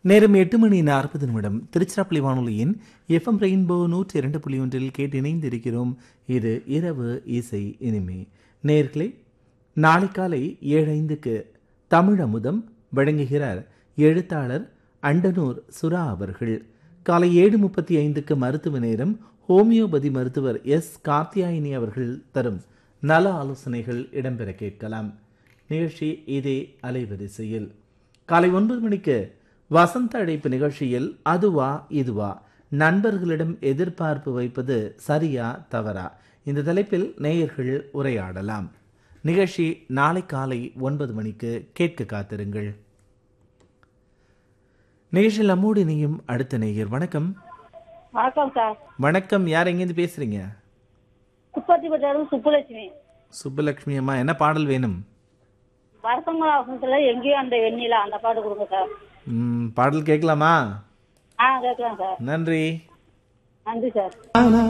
நேரம் எட்டு மணி நாற்பது நிமிடம் திருச்சிராப்பள்ளி வானொலியின் எஃப்எம் ரெயின்போ நூற்றி இரண்டு புள்ளி ஒன்றில் கேட்டு இணைந்திருக்கிறோம் இது இரவு இசை இனிமே நேர்களே நாளை காலை ஏழு ஐந்துக்கு தமிழ் அமுதம் வழங்குகிறார் எழுத்தாளர் அண்டனூர் சுரா அவர்கள் காலை ஏழு முப்பத்தி ஐந்துக்கு மருத்துவ நேரம் ஹோமியோபதி மருத்துவர் எஸ் கார்த்தியாயினி அவர்கள் தரும் நல ஆலோசனைகள் இடம்பெற கேட்கலாம் நிகழ்ச்சி இதே அலைவரிசையில் காலை ஒன்பது மணிக்கு வசந்த அழைப்பு நிகழ்ச்சியில் அதுவா இதுவா நண்பர்களிடம் எதிர்பார்ப்பு வைப்பது சரியா தவறா இந்த தலைப்பில் நேயர்கள் உரையாடலாம் நிகழ்ச்சி நாளை காலை ஒன்பது மணிக்கு கேட்க காத்திருங்கள் நிகழ்ச்சியில் நம்மோடு இணையும் அடுத்த நேயர் வணக்கம் வணக்கம் சார் வணக்கம் யார் எங்கேருந்து பேசுறீங்க துப்பத்தி பட்டாரும் சுப்புலட்சுமி சுப்புலட்சுமி அம்மா என்ன பாடல் வேணும் வருத்தங்கள வசனத்துல எங்கேயும் அந்த வெண்ணிலா அந்த பாட்டு கொடுங்க சார் ம், பாடல் கேட்கலாமா ஆ கேட்கலாம் சார் நன்றி நன்றி சார்